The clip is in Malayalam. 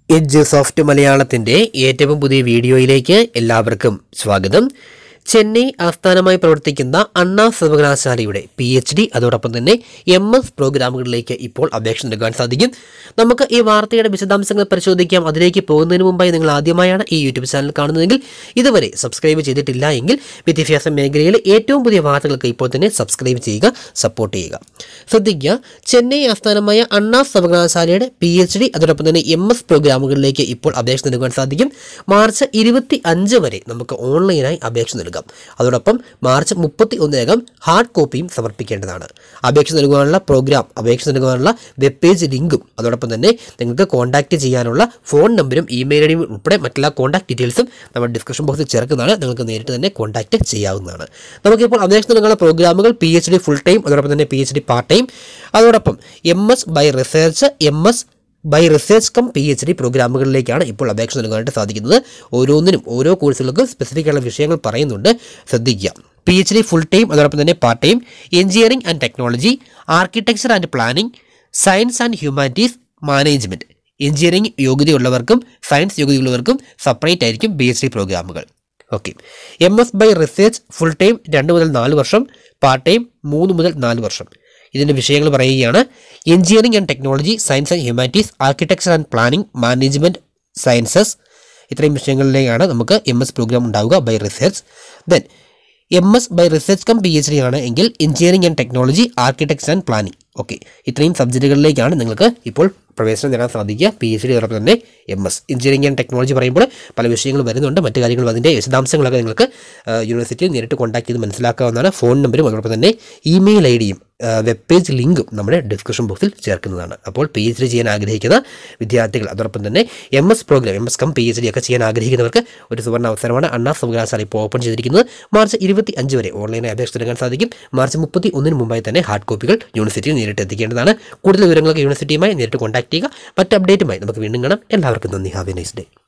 എഡ്ജ് സോഫ്റ്റ് മലയാളത്തിൻ്റെ ഏറ്റവും പുതിയ വീഡിയോയിലേക്ക് എല്ലാവർക്കും സ്വാഗതം ചെന്നൈ ആസ്ഥാനമായി പ്രവർത്തിക്കുന്ന അണ്ണാ സർവകലാശാലയുടെ പി എച്ച് ഡി അതോടൊപ്പം തന്നെ എം എസ് പ്രോഗ്രാമുകളിലേക്ക് ഇപ്പോൾ അപേക്ഷ നൽകാൻ സാധിക്കും നമുക്ക് ഈ വാർത്തയുടെ വിശദാംശങ്ങൾ പരിശോധിക്കാം അതിലേക്ക് പോകുന്നതിന് മുമ്പായി നിങ്ങൾ ആദ്യമായാണ് ഈ യൂട്യൂബ് ചാനൽ കാണുന്നതെങ്കിൽ ഇതുവരെ സബ്സ്ക്രൈബ് ചെയ്തിട്ടില്ല എങ്കിൽ വിദ്യാഭ്യാസ മേഖലയിലെ ഏറ്റവും പുതിയ വാർത്തകൾക്ക് ഇപ്പോൾ തന്നെ സബ്സ്ക്രൈബ് ചെയ്യുക സപ്പോർട്ട് ചെയ്യുക ശ്രദ്ധിക്കുക ചെന്നൈ ആസ്ഥാനമായ അണ്ണാ സർവകലാശാലയുടെ പി എച്ച് ഡി അതോടൊപ്പം തന്നെ എം എസ് പ്രോഗ്രാമുകളിലേക്ക് ഇപ്പോൾ അപേക്ഷ നൽകാൻ സാധിക്കും മാർച്ച് ഇരുപത്തി അഞ്ച് വരെ നമുക്ക് ഓൺലൈനായി അപേക്ഷ നൽകാം അതോടൊപ്പം മാർച്ച് മുപ്പത്തി ഒന്നിനകം ഹാർഡ് കോപ്പിയും സമർപ്പിക്കേണ്ടതാണ് അപേക്ഷ നൽകുവാനുള്ള പ്രോഗ്രാം അപേക്ഷ നൽകുവാനുള്ള വെബ് പേജ് ലിങ്കും അതോടൊപ്പം തന്നെ നിങ്ങൾക്ക് കോൺടാക്റ്റ് ചെയ്യാനുള്ള ഫോൺ നമ്പറും ഇമെയിൽ ഐഡിയും ഉൾപ്പെടെ മറ്റെല്ലാ കോൺടാക്ട് ഡീറ്റെയിൽസും നമ്മൾ ഡിസ്ക്രിപ്ഷൻ ബോക്സിൽ ചേർക്കുന്നതാണ് നിങ്ങൾക്ക് നേരിട്ട് തന്നെ കോൺടാക്റ്റ് ചെയ്യാവുന്നതാണ് നമുക്കിപ്പോൾ അപേക്ഷ നൽകാനുള്ള പ്രോഗ്രാമുകൾ P H D full time അതോടൊപ്പം തന്നെ P H D part time അതോടൊപ്പം M S by research M S by research cum P H D പ്രോഗ്രാമുകളിലേക്കാണ് ഇപ്പോൾ അപേക്ഷ നൽകാനായിട്ട് സാധിക്കുന്നത് ഓരോന്നിനും ഓരോ കോഴ്സുകൾക്കും സ്പെസിഫിക് ആയുള്ള വിഷയങ്ങൾ പറയുന്നുണ്ട് ശ്രദ്ധിക്കുക P H D full time അതോടൊപ്പം തന്നെ part time engineering and technology architecture and planning science and humanities management engineering യോഗ്യതയുള്ളവർക്കും സയൻസ് യോഗ്യതയുള്ളവർക്കും സെപ്പറേറ്റ് ആയിരിക്കും പി എച്ച് ഡി പ്രോഗ്രാമുകൾ okay M S by research full time രണ്ട് മുതൽ നാല് വർഷം പാർട്ട് ടൈം മൂന്ന് മുതൽ നാല് വർഷം ഇതിൻ്റെ വിഷയങ്ങൾ പറയുകയാണ് engineering and technology science and humanities architecture and planning management sciences ഇത്രയും വിഷയങ്ങളിലേക്കാണ് നമുക്ക് എം എസ് പ്രോഗ്രാം ഉണ്ടാവുക by research then M S by research cum P H D ആണ് എങ്കിൽ engineering and technology architecture and planning okay ഇത്രയും സബ്ജക്റ്റുകളിലേക്കാണ് നിങ്ങൾക്ക് ഇപ്പോൾ പ്രവേശനം നേടാൻ സാധിക്കുക പി എച്ച് ഡി അതോടൊപ്പം തന്നെ M S engineering and technology പറയുമ്പോൾ പല വിഷയങ്ങൾ വരുന്നുണ്ട് മറ്റു കാര്യങ്ങളും അതിൻ്റെ വിശദാംശങ്ങളൊക്കെ നിങ്ങൾക്ക് യൂണിവേഴ്സിറ്റിയിൽ നേരിട്ട് കോൺടാക്ട് ചെയ്ത് മനസ്സിലാക്കാവുന്നതാണ് ഫോൺ നമ്പറും അതോടൊപ്പം തന്നെ ഇമെയിൽ ഐ ഡിയും വെബ് പേജ് ലിങ്കും നമ്മുടെ ഡിസ്ക്രിപ്ഷൻ ബോക്സിൽ ചേർക്കുന്നതാണ് അപ്പോൾ പി എച്ച് ഡി ചെയ്യാൻ ആഗ്രഹിക്കുന്ന വിദ്യാർത്ഥികൾ അതോടൊപ്പം തന്നെ M S program M S cum P H D ഒക്കെ ചെയ്യാൻ ആഗ്രഹിക്കുന്നവർക്ക് ഒരു സുവർണ്ണ അവസരമാണ് അണ്ണാ സർവകലാശാല ഇപ്പോൾ ഓപ്പൺ ചെയ്തിരിക്കുന്നത് മാർച്ച് ഇരുപത്തി അഞ്ച് വരെ ഓൺലൈനായി അപേക്ഷ നൽകാൻ സാധിക്കും മാർച്ച് മുപ്പത്തി ഒന്നിന് മുമ്പായി തന്നെ ഹാർഡ് കോപ്പികൾ യൂണിവേഴ്സിറ്റിയിൽ നേരിട്ട് എത്തിക്കേണ്ടതാണ് കൂടുതൽ വിവരങ്ങൾക്ക് യൂണിവേഴ്സിറ്റിയുമായി നേരിട്ട് കോൺടാക്ട് ചെയ്യുക മറ്റ് അപ്ഡേറ്റുമായി നമുക്ക് വീണ്ടും കാണാം എല്ലാവർക്കും നന്ദി ഹാവ് എ നൈസ് ഡേ